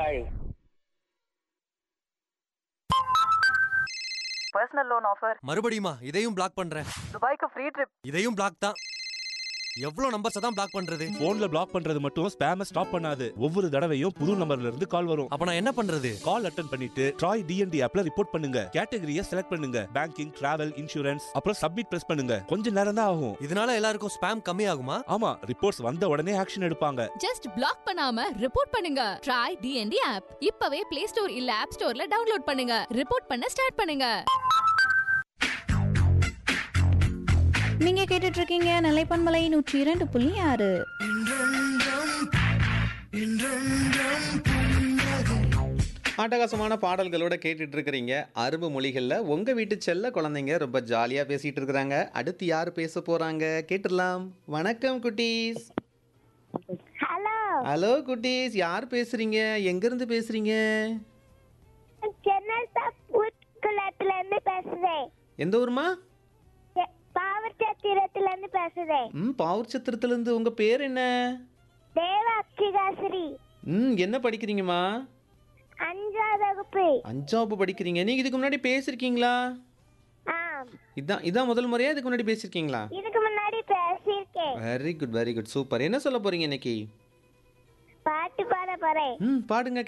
பாய் personal loan offer மறுபடியுமா இதையும் black பண்றேன் துபாய்க்கு ஃப்ரீ ட்ரிப் இதையும் பிளாக் தான் எவ்வளவு நம்பர்ஸ் தான் பிளாக் பண்றது போன்ல பிளாக் பண்றது மட்டும் ஸ்பேம ஸ்டாப் பண்ணாது ஒவ்வொரு தடவையும் புது நம்பர்ல இருந்து கால் வரும் அப்ப நான் என்ன பண்றது கால் அட்டன் பண்ணிட்டு ட்ராய் டிஎன்டி ஆப்ல ரிப்போர்ட் பண்ணுங்க கேட்டகரியை செலக்ட் பண்ணுங்க பேங்கிங் டிராவல் இன்சூரன்ஸ் அப்புறம் சப்மிட் பிரஸ் பண்ணுங்க கொஞ்ச நேரம் தான் ஆகும் இதனால எல்லாருக்கும் ஸ்பேம் கம்மி ஆகுமா ஆமா ரிப்போர்ட்ஸ் வந்த உடனே ஆக்ஷன் எடுப்பாங்க ஜஸ்ட் பிளாக் பண்ணாம ரிப்போர்ட் பண்ணுங்க ட்ரை டிஎன்டி ஆப் இப்பவே பிளே ஸ்டோர் இல்ல ஆப் ஸ்டோர்ல டவுன்லோட் பண்ணுங்க ரிப்போர்ட் பண்ண ஸ்டார்ட் பண்ணுங்க நீங்க கேட்டுட்டு இருக்கீங்க நிலைப்பன்மலை நூற்றி இரண்டு புள்ளி ஆறு ஆட்டகாசமான பாடல்களோட கேட்டுட்டு இருக்கிறீங்க அரும்பு மொழிகளில் உங்கள் வீட்டு செல்ல குழந்தைங்க ரொம்ப ஜாலியாக பேசிகிட்டு இருக்கிறாங்க அடுத்து யார் பேச போகிறாங்க கேட்டுடலாம் வணக்கம் குட்டீஸ் ஹலோ ஹலோ குட்டீஸ் யார் பேசுகிறீங்க எங்கேருந்து பேசுகிறீங்க சென்னை புட்குளத்துல இருந்து பேசுறேன் எந்த ஊருமா செ- பாவச்சத்திரத்துல இருந்து பேசுறேன் ம் பாவூர் சத்திரத்துலேருந்து உங்கள் பேர் என்ன தேவ அக்ஷிகாசிரி ம் என்ன படிக்கிறீங்கம்மா அஞ்சாவது வகுப்பு அஞ்சாவது படிக்கிறீங்க நீங்கள் இதுக்கு முன்னாடி பேசியிருக்கீங்களா ஆம் இதான் இதான் முதல் முறையா இதுக்கு முன்னாடி பேசியிருக்கீங்களா இதுக்கு முன்னாடி பேசியிருக்கேன் very good very good super என்ன சொல்ல போறீங்க இன்னைக்கு பாட்டு பாட போறேன் ம் பாடுங்க